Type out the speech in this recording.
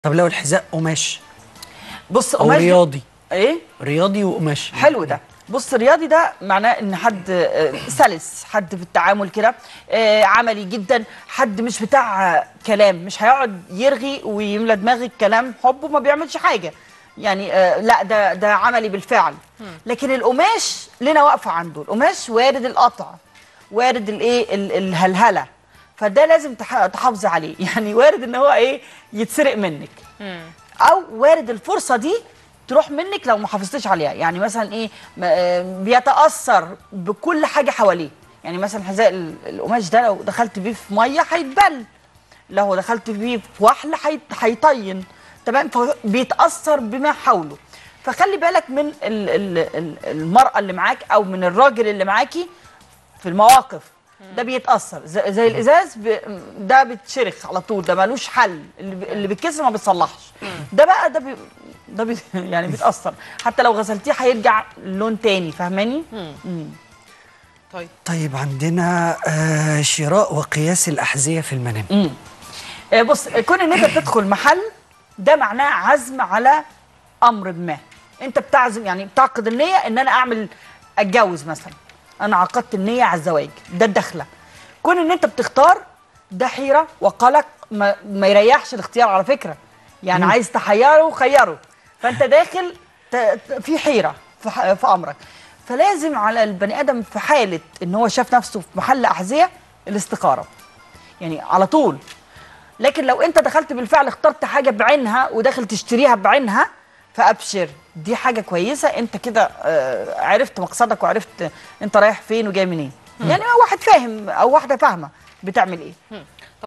طب لو الحذاء قماش بص او قماش- رياضي ايه رياضي وقماش حلو ده بص الرياضي ده معناه ان حد آه، سلس حد في التعامل كده آه، عملي جدا حد مش بتاع آه، كلام مش هيقعد يرغي ويملى دماغك كلام حب وما بيعملش حاجه يعني آه، لا ده ده عملي بالفعل لكن القماش لنا واقفه عنده القماش وارد القطع وارد الايه ال- الهلهله فده لازم تح- تحافظي عليه يعني وارد ان هو ايه يتسرق منك او وارد الفرصه دي تروح منك لو ما حافظتيش عليها يعني مثلا ايه ما- آه، بيتاثر بكل حاجه حواليه يعني مثلا حذاء ال- القماش ده لو دخلت بيه في ميه هيتبل لو دخلت بيه في وحل هيت- هيطين تمام فبيتاثر بما حوله فخلي بالك من ال- ال- ال- المراه اللي معاك او من الراجل اللي معاكي في المواقف ده بيتاثر زي, زي الازاز ب... ده بيتشرخ على طول ده ملوش حل اللي, ب... اللي بيتكسر ما بيتصلحش ده بقى ده بي... ده بي... يعني بيتاثر حتى لو غسلتيه هيرجع لون تاني فاهماني طيب طيب عندنا آه شراء وقياس الأحذية في المنام آه، بص كون ان انت تدخل محل ده معناه عزم على امر ما انت بتعزم يعني بتعقد النيه ان انا اعمل اتجوز مثلا انا عقدت النيه على الزواج ده الدخله كون ان انت بتختار ده حيره وقلق ما, ما يريحش الاختيار على فكره يعني عايز تحيره خيره فانت داخل ت- ت- في حيره في, ح- في امرك فلازم على البني ادم في حاله ان هو شاف نفسه في محل احذيه الاستخاره يعني على طول لكن لو انت دخلت بالفعل اخترت حاجه بعينها وداخل تشتريها بعينها فابشر دي حاجه كويسه انت كده آه، عرفت مقصدك وعرفت انت رايح فين وجاي منين يعني واحد فاهم او واحده فاهمه بتعمل ايه